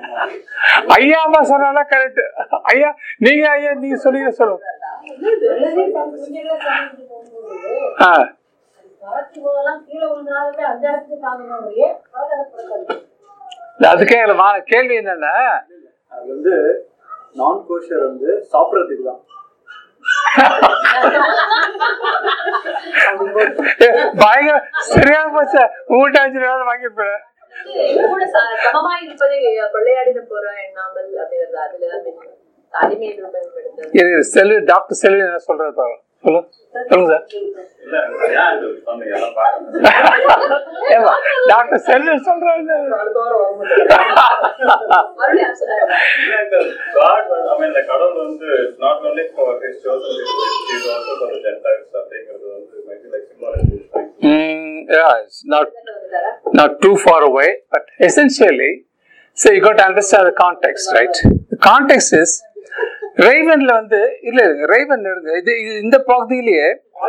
ஐயா அம்மா சொன்னாலும் கரெக்ட் ஐயா நீங்க ஐயா நீங்க சொல்லுங்க சொல்லுங்க ஆ பறக்கும் போதெல்லாம் கீழே விழுந்தாலுமே அந்த இடத்துக்கு தாங்கணும் ஒழிய பறக்காது அதுக்கே இதுல மா- கேள்வி என்னன்னா அது வந்து நான் கோஷர் வந்து சாப்பிட்றதுக்கு தான் ஏ, பயங்கர சரியா போச்சு உங்கள்கிட்ட அஞ்சு நாள் வாங்கியிருப்பேன் இது கூட ச- சமமா இருப்பதை கொள்ளையாடின போற எண்ணாமல் அப்படிங்கிறது அதுலதான் mention. அடிமை பயன்படுத்துறது இரு செல்வி டாக்டர் செல்வி என்ன சொல்றாரு பாருங்க சொல்லு சொல்லுங்க சார் ஏவா டாக்டர் செல்வி சொல்றாரு அடுத்த வாரம் வர மாட்டேன் மறுபடியும் சொல்றாரு. God, was- I mean, the கடவுள் வந்து not only for his chosen people, he is also for the Gentiles அப்படிங்கிறது வந்து maybe like similar in this like, Mm, yeah, it's not என்ன வந்துட்டாரா? not too far away, but essentially, so you got to understand the context, right? The context is ரேவன்ல வந்து இல்ல Raven எடுங்க இது இது இந்த பகுதியிலேயே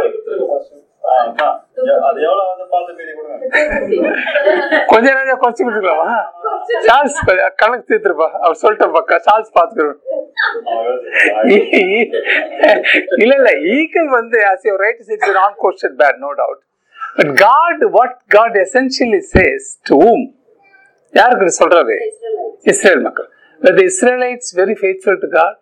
ஆ, அதான். அது எவ்வளவு வந்து பார்த்து மீதி கொடுங்க கொஞ்ச நேரம் குறைச்சி விட்டுக்கலாமா சார்ல்ஸ் கணக்கு தீர்த்துருப்பா அவர் சொல்லிட்டேன் பக்கா சார்ல்ஸ் பாத்துக்கிறோம் அவன் யோசிக்கிறான். இல்ல இல்ல ஈக்கிள் வந்து as your right is it's non question bad no doubt but god what god essentially says to whom யாருக்கு சொல்றாரு இஸ்ரேல் மக்கள் but the israelites very faithful to god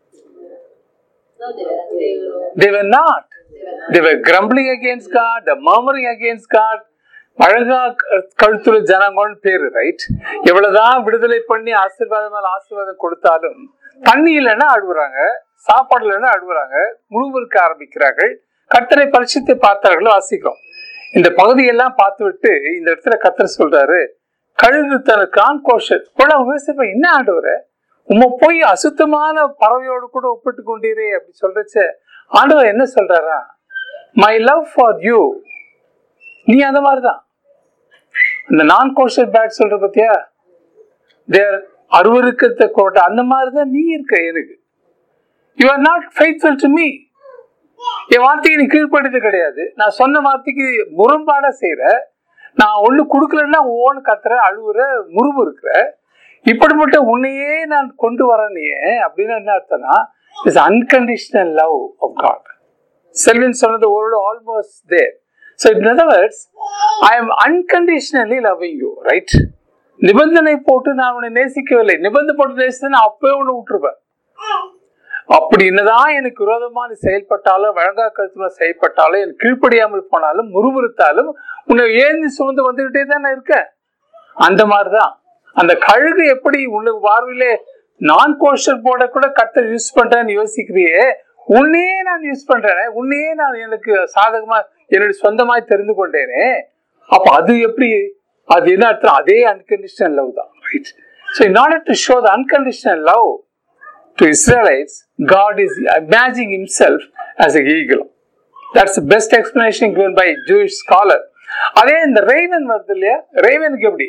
No, they were- they were- they were not they were grumbling against god the murmuring against god அழகா க- கழுத்துல ஜனங்கள்னு பேரு right எவ்வளவுதான் விடுதலை பண்ணி ஆசீர்வாதம் மேல ஆசீர்வாதம் கொடுத்தாலும் தண்ணி இல்லைன்னா அழுகுறாங்க சாப்பாடு இல்லைன்னா அழுகுறாங்க முழுவதுக்க ஆரம்பிக்கிறார்கள் கர்த்தரை பரிசுத்தை பார்த்தார்கள் வாசிக்கிறோம் இந்த பகுதியெல்லாம் பார்த்து விட்டு இந்த இடத்துல கர்த்தர் சொல்றாரு கழுகு தன கான்கோஷர் போல விவசாயம் என்ன ஆண்டவரே உம்மை போய் அசுத்தமான பறவையோடு கூட ஒப்பிட்டு கொண்டீரே அப்படி சொல்றச்ச ஆண்டவர் என்ன சொல்றாரா மை லவ் ஃபார் யூ நீ அந்த மாதிரிதான் அந்த நான் கோஷல் பேட் சொல்ற பத்தியா தேர் அருவருக்கத்தை கோட்டை அந்த மாதிரிதான் நீ இருக்க எனக்கு you are not faithful to me என் வார்த்தைக்கு நீ கீழ்ப்படுறது கிடையாது நான் சொன்ன வார்த்தைக்கு முரண்பாடா செய்யற நான் ஒண்ணு கொடுக்கலன்னா ஓன்னு கத்துற அழுவுற முறுவு இருக்கிற இப்படிப்பட்ட உன்னையே நான் கொண்டு வரனே அப்படின்னு என்ன அர்த்தம்னா is unconditional love of God Selvin சொன்னது ஒரு almost there so in other words I am unconditionally loving you right நிபந்தனை போட்டு நான் உன்னை நேசிக்கவில்லை நிபந்தனை போட்டு நேசித்து நான் அப்பவே ஒன்று விட்டுருப்பேன் அப்படி என்னதான் எனக்கு விரோதமா நீ செயல்பட்டாலும் வழங்கா கருத்துல செயல்பட்டாலும் எனக்கு கீழ்ப்படியாமல் போனாலும் முறுமுறுத்தாலும் உன்னை ஏந்தி சுமந்து வந்துகிட்டே தான் நான் இருக்கேன் அந்த மாதிரிதான் அந்த கழுகு எப்படி உனக்கு பார்வையிலே நான் கோஷல் போட கூட கர்த்தர் யூஸ் பண்றேன்னு யோசிக்கிறியே உன்னையே நான் யூஸ் பண்றேனே உன்னையே நான் எனக்கு சாதகமா என்னுடைய சொந்தமாய் தெரிந்து கொண்டேனே அப்ப அது எப்படி அது என்ன அர்த்தம் அதே அன்கண்டிஷனல் லவ் தான் right so in order to show the unconditional love to Israelites, God is imagining himself as a eagle. That's the best explanation given by a Jewish scholar. அதே இந்த ரேவன் வருது இல்லையா ரேவனுக்கு எப்படி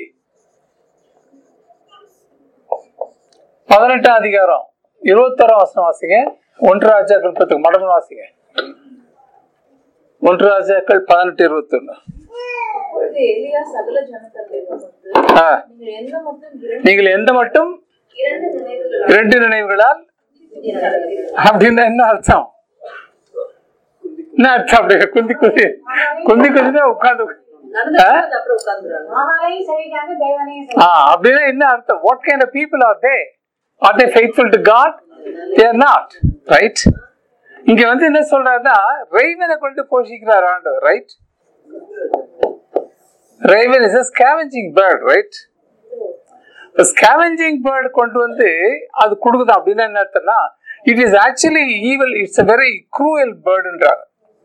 பதினெட்டாம் அதிகாரம் இருபத்தாறாம் வசனம் வாசிங்க ஒன்று ராஜாக்கள் பத்து மடங்கு வாசிங்க ஒன்று ராஜாக்கள் பதினெட்டு இருபத்தொன்னு அப்பொழுது எலியா சகல ஜனத்தலைவரும் வந்து ஆ, நீங்கள் எந்த மட்டும் இரண்டு நீங்கள் எந்த மட்டும் இரண்டு நினைவுகளால் இரண்டு நினைவுகளால் அப்படின்னு என்ன அர்த்தம் என்ன அர்த்தம் அப்படி குந்தி குந்தி குந்தி குந்தி தான் உட்காந்து நடந்து போகும்போது அப்புறம் உட்கார்ந்துறாங்க ஆனாலையும் சரிக்காங்க தேவனையும் ஆ அப்படின்னா என்ன அர்த்தம் what kind of people are they are they faithful to God they are not right இங்க வந்து என்ன சொல்றாருன்னா ரெய்வனை கொண்டு போஷிக்கிறார் ஆண்டவர் right raven is a scavenging bird right scavenging bird கொண்டு வந்து அது கொடுக்குது அப்படின்னா என்ன அர்த்தம்னா it is actually evil it's a very cruel பேர்டுன்றாங்க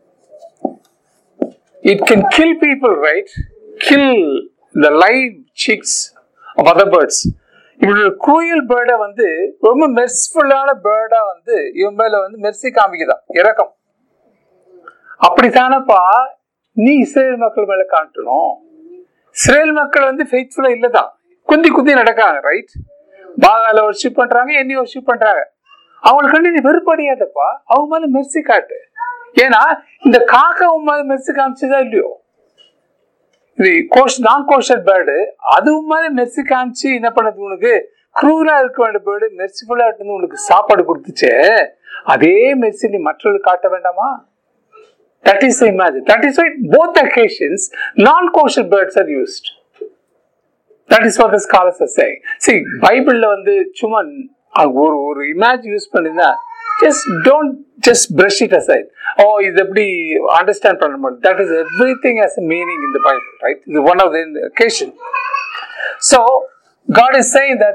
it can kill people right kill the lives of other birds இப்படி ஒரு க்ரூயல் பேர்டை வந்து ரொம்ப மெர்சிஃபுல்லான பேர்டா வந்து இவன் மேல வந்து மெர்சி காமிக்குதான் இறக்கம் அப்படித்தானப்பா நீ இஸ்ரேல் மக்கள் மேல காட்டணும் இஸ்ரேல் மக்கள் வந்து ஃபெய்த்ஃபுல்லா இல்லதான் குந்தி குந்தி நடக்காங்க ரைட் பாகால ஒர்ஷிப் பண்றாங்க என்னையும் ஒர்ஷிப் பண்றாங்க அவங்களுக்கு கண்டு நீ வெறுப்படையாதப்பா அவங்க மேல மெர்சி காட்டு ஏன்னா இந்த காக்கா உன் மேல மெர்சி காமிச்சதா இல்லையோ இது கோஷ் நான் கோஷல் பேர்டு அது மாதிரி மெர்சி காமிச்சு என்ன பண்ணது உனக்கு க்ரூரா இருக்க வேண்டிய பேர்டு மெர்சிஃபுல்லா இருந்து உனக்கு சாப்பாடு கொடுத்துச்சே அதே மெர்சி நீ மற்றவர்களுக்கு காட்ட வேண்டாமா That is the imagine. That is why both occasions non-kosher birds are used. That is what the scholars are saying. See, பைபிள்ல வந்து சும்மா அஹ், ஒரு ஒரு இமேஜ் யூஸ் பண்ணினா just don't just brush it aside ஓ இது எப்படி அண்டர்ஸ்டாண்ட் பண்ண முடியும் that is everything has a meaning in the Bible right இது one of the occasion so god is saying that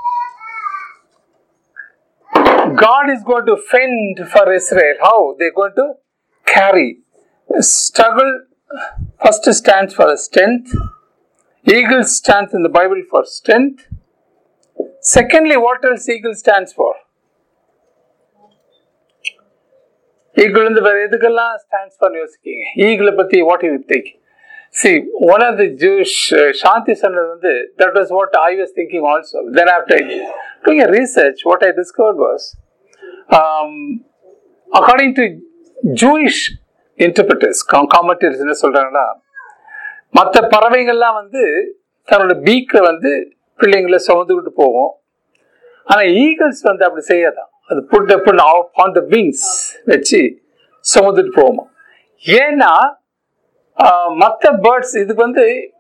God is going to fend for Israel. How? They're going to carry. Struggle first stands for strength. Eagle stands in the Bible for strength. Secondly, what else eagle stands for? Eagle வந்து வேற எதுக்கெல்லாம் stands for யோசிக்கீங்க ஈகிளை பத்தி what you think see one of the ஜூஷ் சாந்தி சொன்னது வந்து that was what I was thinking also then after doing a research what I discovered was um, according to Jewish interpreters com- commentators என்ன சொல்றாங்கன்னா மற்ற பறவைகள்லாம் வந்து தன்னோட பீக்ல வந்து பிள்ளைங்களை சுமந்துக்கிட்டு போகும் ஆனா ஈகிள்ஸ் வந்து அப்படி செய்யாதான் அது put put on the wings வச்சு சுமந்துட்டு போகுமா ஏன்னா மற்ற பேர்ட்ஸ் இதுக்கு வந்து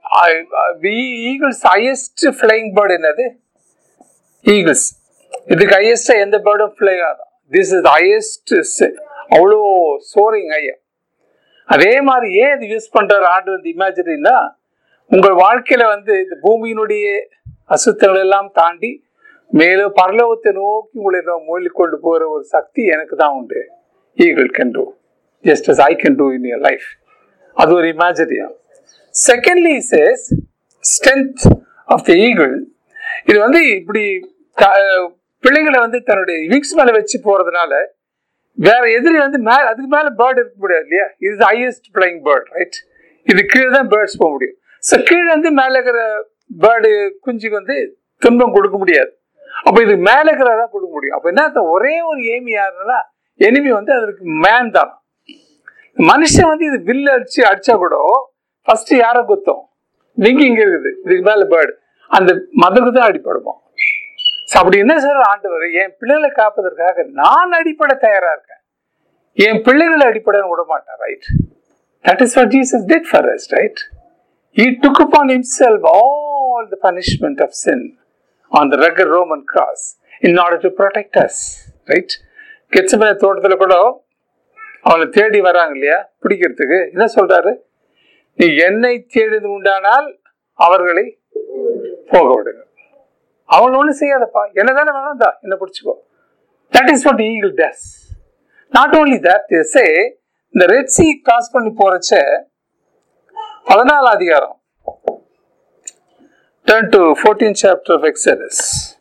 ஈகிள்ஸ் ஹையஸ்ட் ஃபிளைங் பேர்டு என்னது ஈகிள்ஸ் இதுக்கு ஹையஸ்டா எந்த பேர்டும் ஃபிளை ஆகாதான் திஸ் இஸ் ஹையஸ்ட் அவ்வளோ சோரிங் ஐயா அதே மாதிரி ஏன் இது யூஸ் பண்றாரு ஆண்டு வந்து இமேஜினா உங்கள் வாழ்க்கையில வந்து இந்த பூமியினுடைய அசுத்தங்கள் எல்லாம் தாண்டி மேலும் பரலோகத்தை நோக்கி உங்களை மூழ்கி கொண்டு போகிற ஒரு சக்தி எனக்கு தான் உண்டு eagle can do just as I can do in your life அது ஒரு இமேஜினியா secondly says strength of the eagle இது வந்து இப்படி க- பிள்ளைகளை வந்து தன்னுடைய விங்ஸ் மேல வச்சு போறதுனால வேற எதிரி வந்து மேல அதுக்கு மேல பேர்ட் இருக்க முடியாது இல்லையா இது ஹையஸ்ட் பிளைங் பேர்ட் ரைட் இது கீழே தான் பேர்ட்ஸ் போக முடியும் ஸோ கீழே வந்து மேல இருக்கிற பேர்டு குஞ்சுக்கு வந்து துன்பம் கொடுக்க முடியாது அப்போ இது மேல இருக்கிறதான் கொடுக்க முடியும் அப்போ என்ன அர்த்தம்? ஒரே ஒரு ஏமி யாருன்னா எனிமி வந்து அதற்கு மேன் தான் மனுஷன் வந்து இது வில்லு அடிச்சு அடிச்சா கூட ஃபர்ஸ்ட் யாரை குத்தம் விங்கி இங்க இருக்குது இதுக்கு மேல பேர்டு அந்த மதகு தான் அடிப்படுவோம் So, அப்படி என்ன சொல்ற ஆண்டவர் என் பிள்ளைகளை காப்பதற்காக நான் அடிப்படை தயாரா இருக்கேன் என் பிள்ளைகளை அடிப்படை விட மாட்டேன் right that is what Jesus did for us right he took upon himself all the punishment of sin on the rugged roman cross in order to protect us right Gethsemane தோட்டத்துல கூட அவனை தேடி வராங்க இல்லையா பிடிக்கிறதுக்கு என்ன சொல்றாரு நீ என்னை தேடியது உண்டானால் அவர்களை போக விடுங்க அவன் ஒன்றும் செய்யாதப்பா என்ன தானே வேணும் தா என்ன பிடிச்சிக்கோ that is what eagle does not only that say இந்த ரெட் சி கிராஸ் பண்ணி போறச்ச பதினாலு அதிகாரம் turn to fourteen chapter of Exodus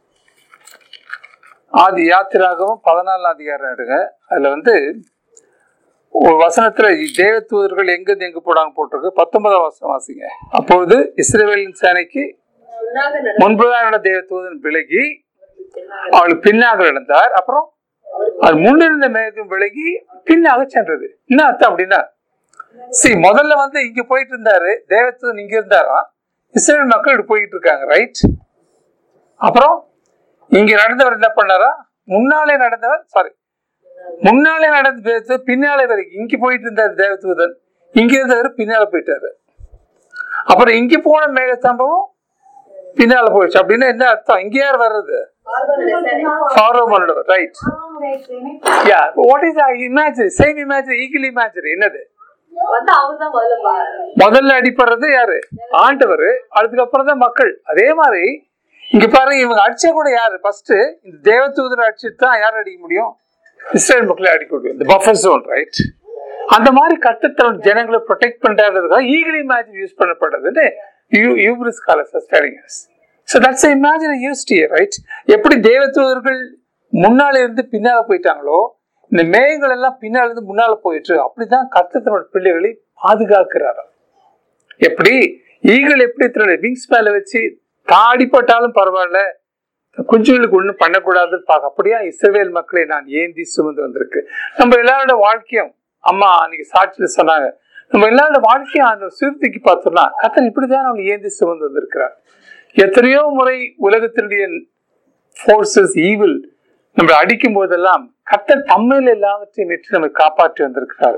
ஆதி யாத்திராகவும் பதினாலாம் அதிகாரம் எடுங்க அதுல வந்து ஒரு வசனத்துல தேவதூதர்கள் எங்கிருந்து எங்க போடாங்க போட்டிருக்கு பத்தொன்பதாம் வசனம் வாசிங்க அப்பொழுது இஸ்ரேலின் சேனைக்கு முன்னாக நடந்த முன்பதாக நடந்த தேவதூதன் விலகி அவளுக்கு பின்னாக நடந்தார் அப்புறம் அது முன்னிருந்த மேகம் விலகி பின்னாக சென்றது என்ன அர்த்தம் அப்படின்னா சி முதல்ல வந்து இங்க போயிட்டு இருந்தாரு தேவதூதன் இங்க இருந்தாராம் இஸ்ரேல் மக்கள் இப்படி போயிட்டு இருக்காங்க ரைட் அப்புறம் இங்க நடந்தவர் என்ன பண்ணாரா முன்னாலே நடந்தவர் சாரி முன்னாலே நடந்த தேவதூதன் பின்னாலே வரைக்கும் இங்க போயிட்டு இருந்தார் தேவதூதன் இங்க இருந்தவர் பின்னால போயிட்டாரு அப்புறம் இங்க போன மேக சம்பவம் பின்னால போயிடுச்சு அப்படின்னா என்ன அர்த்தம் இங்க யார் வர்றது ஃபாரோ மன்னவர் right yeah what is imagine same imagine eagle imagine என்னது வந்து அவங்க தான் முதல்ல பா- முதல்ல அடிப்படுறது யாரு ஆண்டவர் அதுக்கப்புறம் தான் மக்கள் அதே மாதிரி இங்க பாருங்க இவங்க அடிச்சா கூட யாரு ஃபர்ஸ்ட் இந்த தேவதூதர் அடிச்சுட்டு தான் யார் அடிக்க முடியும் இஸ்ரேல் மக்களை அடிக்க முடியும் இந்த பஃபர் ஜோன் ரைட் அந்த மாதிரி கட்டத்தோட ஜனங்களை ப்ரொடெக்ட் பண்றதுக்காக ஈகிள் இமேஜின் யூஸ் பண்ணப்படுறது யூ யூப்ரிஸ் காலஸ் studying so that's imagine used right எப்படி தேவதூதர்கள் முன்னால இருந்து பின்னால போயிட்டாங்களோ இந்த மேகங்கள் எல்லாம் பின்னால இருந்து முன்னால போயிட்டு அப்படிதான் கர்த்தர் பிள்ளைகளை பாதுகாக்கிறாராம் எப்படி ஈகிள் எப்படி தன்னுடைய விங்ஸ் மேல வச்சு தாடிப்பட்டாலும் பரவாயில்ல குஞ்சுகளுக்கு ஒண்ணும் பண்ணக்கூடாதுன்னு பார்க்க அப்படியா இஸ்ரவேல் மக்களை நான் ஏந்தி சுமந்து வந்திருக்கு நம்ம எல்லாரோட வாழ்க்கையும் அம்மா அன்னைக்கு சாட்சியில் சொன்னாங்க நம்ம எல்லாரோட வாழ்க்கையும் அந்த சீர்திக்கு பார்த்தோம்னா கத்தன் இப்படிதான் அவங்க ஏந்தி சுமந்து வந்திருக்கிறார் எத்தனையோ முறை உலகத்தினுடைய ஃபோர்ஸஸ் ஈவில் நம்மளை அடிக்கும் போதெல்லாம் கத்தர் தம்மையில் எல்லாவற்றையும் வெற்றி நம்மை காப்பாற்றி வந்திருக்கிறார்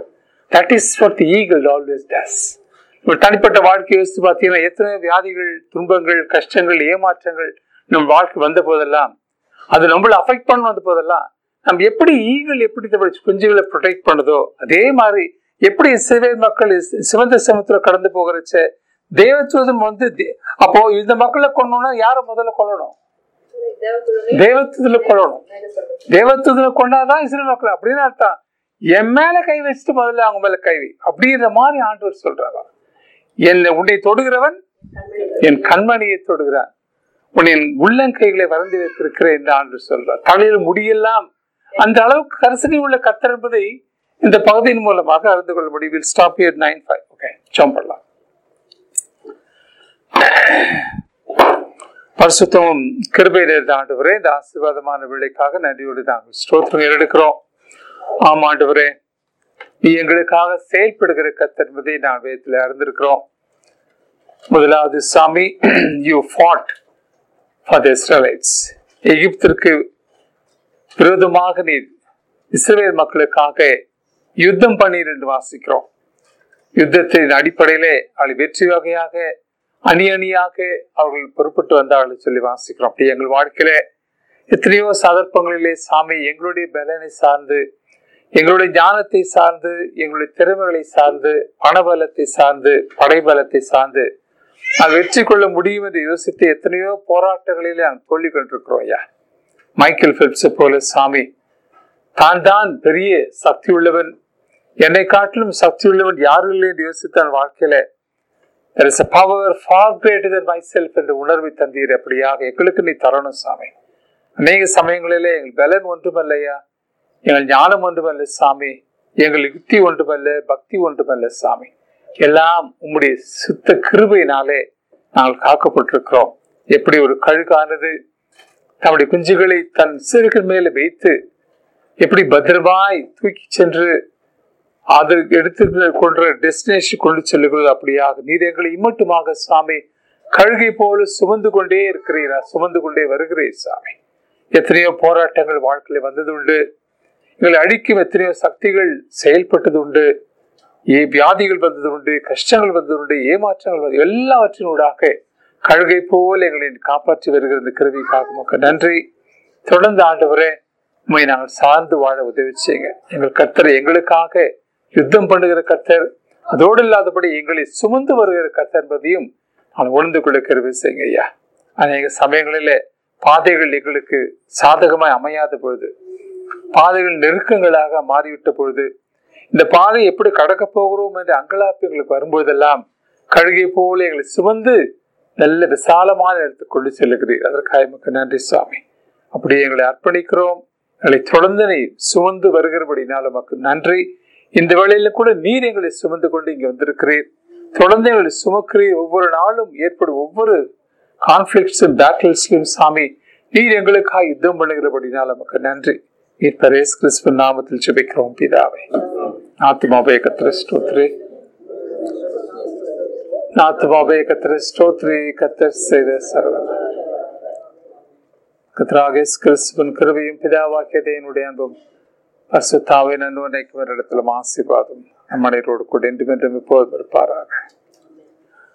that is what the eagle always does நம்ம தனிப்பட்ட வாழ்க்கையை யோசித்து பார்த்தீங்கன்னா எத்தனை வியாதிகள் துன்பங்கள் கஷ்டங்கள் ஏமாற்றங்கள் நம் வாழ்க்கை வந்த போதெல்லாம் அது நம்மள அஃபெக்ட் பண்ண வந்த போதெல்லாம் நம்ம எப்படி ஈகிள் எப்படி தன்னோட குஞ்சுகளை ப்ரொடெக்ட் பண்ணுதோ அதே மாதிரி எப்படி இஸ்ரவேல் மக்கள் இஸ்- சிவந்த சமுத்திரம் கடந்து போகிறச்ச தேவத்துவம் வந்து தே- அப்போ இந்த மக்களை கொள்ளணும்னா யாரை முதல்ல கொல்லணும் தேவத்துவத்துல கொள்ளணும் தேவத்துவத்துல கொண்டாதான் இஸ்ரேல் மக்கள் அப்படின்னு அர்த்தம் என் மேல கை வச்சுட்டு முதல்ல அவங்க மேல கை வை அப்படின்ற மாதிரி ஆண்டவர் சொல்றாங்க என்னை உன்னை தொடுகிறவன் என் கண்மணியை தொடுகிறான் உன் என் உள்ளங்கைகளை வறந்து வைத்திருக்கிறேன் என்று ஆண்டு சொல்றார் தலையில் முடியெல்லாம் அந்த அளவுக்கு கரிசனை உள்ள கத்தர் என்பதை இந்த பகுதியின் மூலமாக அறிந்து கொள்ள முடியும் stop year nine five okay jump பண்ணலாம் பரிசுத்தமும் கிருபையிலிருந்து ஆண்டவரே இந்த ஆசீர்வாதமான விளைக்காக நன்றியோடு நாங்கள் ஸ்தோத்திரம் எடுக்கிறோம் ஆம் ஆண்டவரே நீ எங்களுக்காக செயல்படுகிற கத்தர் என்பதை நான் வேதத்தில் அறிந்திருக்கிறோம் முதலாவது சாமி you fought for the Israelites எகிப்திற்கு விரோதமாக நீர் இஸ்ரேல் மக்களுக்காக யுத்தம் பண்ணீர் என்று வாசிக்கிறோம் யுத்தத்தின் அடிப்படையிலே அவள் வெற்றி வகையாக அணி அணியாக அவர்கள் பொறுப்பட்டு வந்தார்கள் சொல்லி வாசிக்கிறோம் அப்படி எங்கள் வாழ்க்கையிலே எத்தனையோ சந்தர்ப்பங்களிலே சாமி எங்களுடைய பலனை சார்ந்து எங்களுடைய ஞானத்தை சார்ந்து எங்களுடைய திறமைகளை சார்ந்து பணபலத்தை சார்ந்து படைபலத்தை சார்ந்து நான் வெற்றி கொள்ள முடியும் என்று யோசித்து எத்தனையோ போராட்டங்களிலே நான் தோல்வி கொண்டிருக்கிறோம் ஐயா மைக்கேல் பிலிப்ஸை போல சாமி தான் தான் பெரிய சக்தி உள்ளவன் என்னை காட்டிலும் சக்தி உள்ளவன் யாரும் இல்லை என்று யோசித்தான் வாழ்க்கையில there is a power far greater than myself என்ற உணர்வை தந்தீர் அப்படியாக எங்களுக்கு நீ தரணும் சாமி அநேக சமயங்களிலே எங்கள் பலன் ஒன்றுமல்லையா எங்கள் ஞானம் ஒன்றுமல்ல சாமி எங்கள் யுக்தி ஒன்றுமல்ல பக்தி ஒன்றுமல்ல சாமி எல்லாம் உம்முடைய சுத்த கிருபையினாலே நாங்கள் காக்கப்பட்டிருக்கிறோம் எப்படி ஒரு கழுகானது தம்முடைய குஞ்சுகளை தன் சிறுகள் மேலே வைத்து எப்படி பத்திரமாய் தூக்கி சென்று அது எடுத்து கொன்ற டெஸ்டினேஷன் கொண்டு செல்லுகிறது அப்படியாக நீர் எங்களை இம்மட்டுமாக சாமி கழுகை போல சுமந்து கொண்டே இருக்கிறீரா சுமந்து கொண்டே வருகிறீர் சாமி எத்தனையோ போராட்டங்கள் வாழ்க்கையில வந்தது உண்டு எங்களை அழிக்கும் எத்தனையோ சக்திகள் செயல்பட்டது உண்டு ஏ வியாதிகள் வந்தது உண்டு கஷ்டங்கள் வந்தது உண்டு ஏமாற்றங்கள் வந்து எல்லாவற்றினூடாக கழுகை போல எங்களை காப்பாற்றி வருகிற இந்த கருவிக்காக உமக்கு நன்றி தொடர்ந்து ஆண்டவரே உண்மை நாங்கள் சார்ந்து வாழ உதவி செய்யுங்க எங்கள் கர்த்தரை எங்களுக்காக யுத்தம் பண்ணுகிற கர்த்தர் அதோடு இல்லாதபடி எங்களை சுமந்து வருகிற கர்த்தர் என்பதையும் நான் உணர்ந்து கொள்ள கருவி செய்யுங்க ஐயா அநேக சமயங்களிலே பாதைகள் எங்களுக்கு சாதகமாய் அமையாத பொழுது பாதைகள் நெருக்கங்களாக மாறிவிட்ட பொழுது இந்த பாதை எப்படி கடக்க போகிறோம் என்ற அங்கலாப்பு எங்களுக்கு வரும்போதெல்லாம் கழுகை போல எங்களை சுமந்து நல்ல விசாலமான இடத்துக்கு கொண்டு செல்லுகிறீர் அதற்காக எமக்கு நன்றி சுவாமி அப்படியே எங்களை அர்ப்பணிக்கிறோம் எங்களை தொடர்ந்து நீ சுமந்து வருகிறபடினால் உமக்கு நன்றி இந்த வேளையில கூட நீர் எங்களை சுமந்து கொண்டு இங்க வந்திருக்கிறீர் தொடர்ந்து எங்களை சுமக்கிறீர் ஒவ்வொரு நாளும் ஏற்படும் ஒவ்வொரு கான்ஃபிளிக்ஸும் பேட்டில்ஸ்லையும் சாமி நீர் எங்களுக்காக யுத்தம் பண்ணுகிறபடினால் நமக்கு நன்றி நீர் பரேஸ் கிறிஸ்துவ நாமத்தில் ஜெபிக்கிறோம் பிதாவே ஆத்மாவே கத்திர ஸ்தோத்ரி ஆத்மாவே கத்திர ஸ்தோத்ரி கத்தர் செய்த சகலம் கத்ராக கிறிஸ்துவன் கிருபையும் பிதாவாக்கிய தேவனுடைய அன்பும் பரிசுத்தாவே நன்னுவனைக்கு இடத்திலும் ஆசீர்வாதம் நம்மடையோடு கூட என்றும் என்றும் இப்போதும் இருப்பாராக